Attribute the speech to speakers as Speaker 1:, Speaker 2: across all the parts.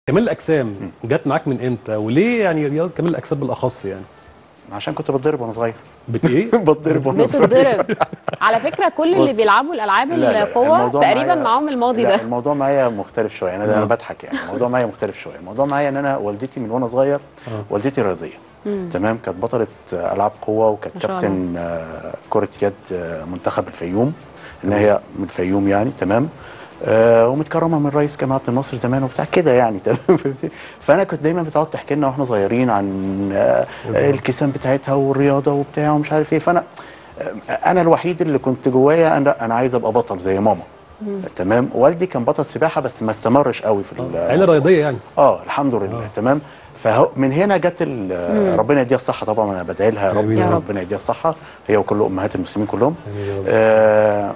Speaker 1: كمال الاجسام جت معاك من امتى وليه يعني رياضه كمال الاجسام بالاخص يعني
Speaker 2: عشان كنت بتضرب وانا صغير
Speaker 1: بت ايه
Speaker 2: بتضرب وانا صغير
Speaker 3: بتتضرب على فكره كل اللي
Speaker 2: بص.
Speaker 3: بيلعبوا الالعاب
Speaker 2: لا، لا،
Speaker 3: القوه
Speaker 2: الموضوع
Speaker 3: تقريبا
Speaker 2: معايا-
Speaker 3: معاهم الماضي
Speaker 2: لا
Speaker 3: ده
Speaker 2: الموضوع معايا مختلف شويه انا انا بضحك يعني الموضوع معايا مختلف شويه الموضوع معايا ان انا والدتي من وانا صغير والدتي رياضيه تمام كانت بطله آه، العاب قوه وكانت
Speaker 3: ما شاء الله.
Speaker 2: كابتن آه، كره يد آه، منتخب الفيوم ان هي من الفيوم يعني تمام آه ومتكرمه من رئيس جامعه عبد الناصر زمان وبتاع كده يعني تمام فهمتني؟ فانا كنت دايما بتقعد تحكي لنا واحنا صغيرين عن آه آه، الكسام بتاعتها والرياضه وبتاع ومش عارف ايه فانا آه، انا الوحيد اللي كنت جوايا انا انا عايز ابقى بطل زي ماما تمام والدي كان بطل سباحه بس ما استمرش قوي في ال-
Speaker 1: عيله رياضيه يعني
Speaker 2: اه الحمد لله آه. تمام فهو من هنا جت ال- ربنا يديها الصحه طبعا انا بدعي لها يا رب
Speaker 1: آمين
Speaker 3: يا رب.
Speaker 2: ربنا يديها الصحه هي وكل امهات المسلمين كلهم
Speaker 1: آمين يا رب.
Speaker 2: آه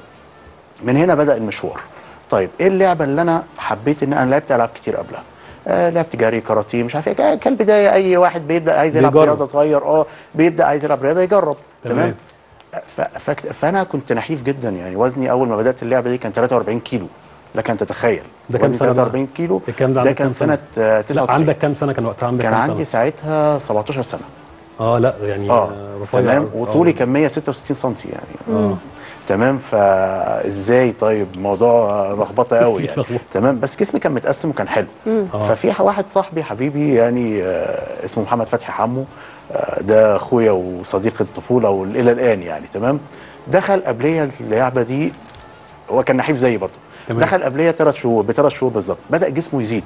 Speaker 2: من هنا بدا المشوار طيب ايه اللعبه اللي انا حبيت ان انا لعبت العاب كتير قبلها آه لعبت جري كاراتيه مش عارف ايه ك- كالبدايه اي واحد بيبدا عايز يلعب
Speaker 1: بيجرب.
Speaker 2: رياضه صغير اه بيبدا عايز يلعب رياضه يجرب
Speaker 1: تمام.
Speaker 2: تمام, ف... فكت... فانا كنت نحيف جدا يعني وزني اول ما بدات اللعبه دي كان 43 كيلو لك ان تتخيل
Speaker 1: ده كان
Speaker 2: وزني
Speaker 1: سنة بقى؟
Speaker 2: 43 كيلو
Speaker 1: الكلام ده
Speaker 2: ده
Speaker 1: عندك
Speaker 2: كان
Speaker 1: كام سنة؟
Speaker 2: سنه آه،
Speaker 1: لا
Speaker 2: 99
Speaker 1: عندك كام سنه كان وقتها عندك
Speaker 2: كان
Speaker 1: كام
Speaker 2: عندي
Speaker 1: سنه
Speaker 2: ساعتها 17 سنه
Speaker 1: اه لا يعني
Speaker 2: اه
Speaker 1: رفيع
Speaker 2: تمام
Speaker 1: أوي.
Speaker 2: وطولي
Speaker 1: آه.
Speaker 2: كان 166 سم يعني اه تمام فازاي طيب موضوع لخبطه قوي يعني
Speaker 1: لخبطة.
Speaker 2: تمام بس جسمي كان متقسم وكان حلو ففي واحد صاحبي حبيبي يعني آه اسمه محمد فتحي حمو آه ده اخويا وصديق الطفوله والى الان يعني تمام دخل قبليه اللعبه دي هو كان نحيف زيي برضه
Speaker 1: تمام.
Speaker 2: دخل قبليه ثلاث شهور بثلاث شهور بالظبط بدا جسمه يزيد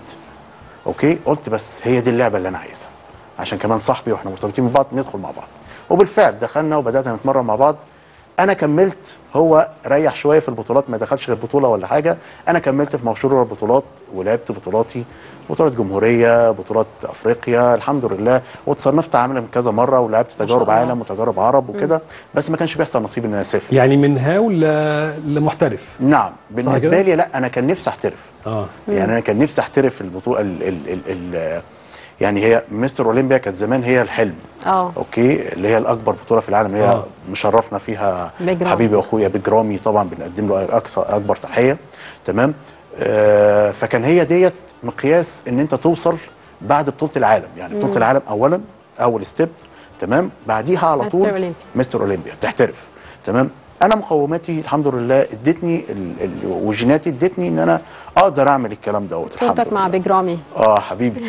Speaker 2: اوكي قلت بس هي دي اللعبه اللي انا عايزها عشان كمان صاحبي واحنا مرتبطين ببعض ندخل مع بعض وبالفعل دخلنا وبدانا نتمرن مع بعض انا كملت هو ريح شويه في البطولات ما دخلش غير بطوله ولا حاجه انا كملت في مشروع البطولات ولعبت بطولاتي بطولات جمهوريه بطولات افريقيا الحمد لله وتصنفت عالم كذا مره ولعبت
Speaker 3: شاء
Speaker 2: تجارب
Speaker 3: الله.
Speaker 2: عالم وتجارب عرب وكده بس ما كانش بيحصل نصيب ان انا اسافر
Speaker 1: يعني من هاو ل- لمحترف
Speaker 2: نعم
Speaker 1: كده؟
Speaker 2: بالنسبه لي لا انا كان نفسي احترف
Speaker 1: اه
Speaker 2: يعني انا كان نفسي احترف البطوله ال ال ال ال يعني هي مستر اولمبيا كانت زمان هي الحلم
Speaker 3: اه
Speaker 2: اوكي اللي هي الاكبر بطوله في العالم اللي هي
Speaker 1: آه.
Speaker 2: مشرفنا فيها
Speaker 3: بيج رامي.
Speaker 2: حبيبي واخويا بيج رامي طبعا بنقدم له اقصى اكبر تحيه تمام آه فكان هي ديت مقياس ان انت توصل بعد بطوله العالم يعني بطوله العالم اولا اول ستيب تمام بعديها على
Speaker 3: مستر
Speaker 2: طول
Speaker 3: أولمبيا.
Speaker 2: مستر اولمبيا تحترف تمام انا مقوماتي الحمد لله ادتني ال- ال- وجيناتي ادتني ان انا اقدر اعمل الكلام دوت الحمد
Speaker 3: صوتك مع
Speaker 2: لله.
Speaker 3: بيج رامي
Speaker 2: اه حبيبي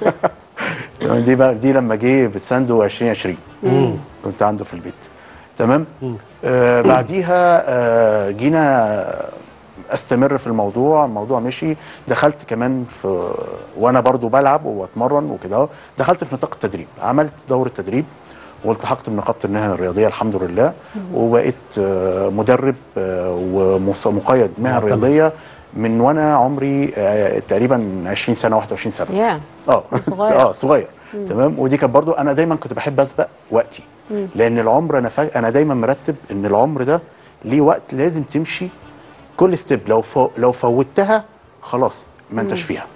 Speaker 2: تمام دي بقى دي لما جه بتساندو 2020 كنت عنده في البيت تمام آه بعديها آه جينا استمر في الموضوع الموضوع مشي دخلت كمان في وانا برضو بلعب واتمرن وكده أهو، دخلت في نطاق التدريب عملت دوره تدريب والتحقت بنقابه المهن الرياضيه الحمد لله وبقيت آه مدرب آه ومقيد مهن
Speaker 1: معتمد.
Speaker 2: رياضيه من وانا عمري آه تقريبا 20 سنه 21 سنه
Speaker 3: يا
Speaker 2: اه
Speaker 3: صغير.
Speaker 2: اه صغير تمام ودي كانت برضو انا دايما كنت بحب اسبق وقتي لان العمر انا فا... انا دايما مرتب ان العمر ده ليه وقت لازم تمشي كل ستيب لو فو... لو فوتها خلاص ما انتش فيها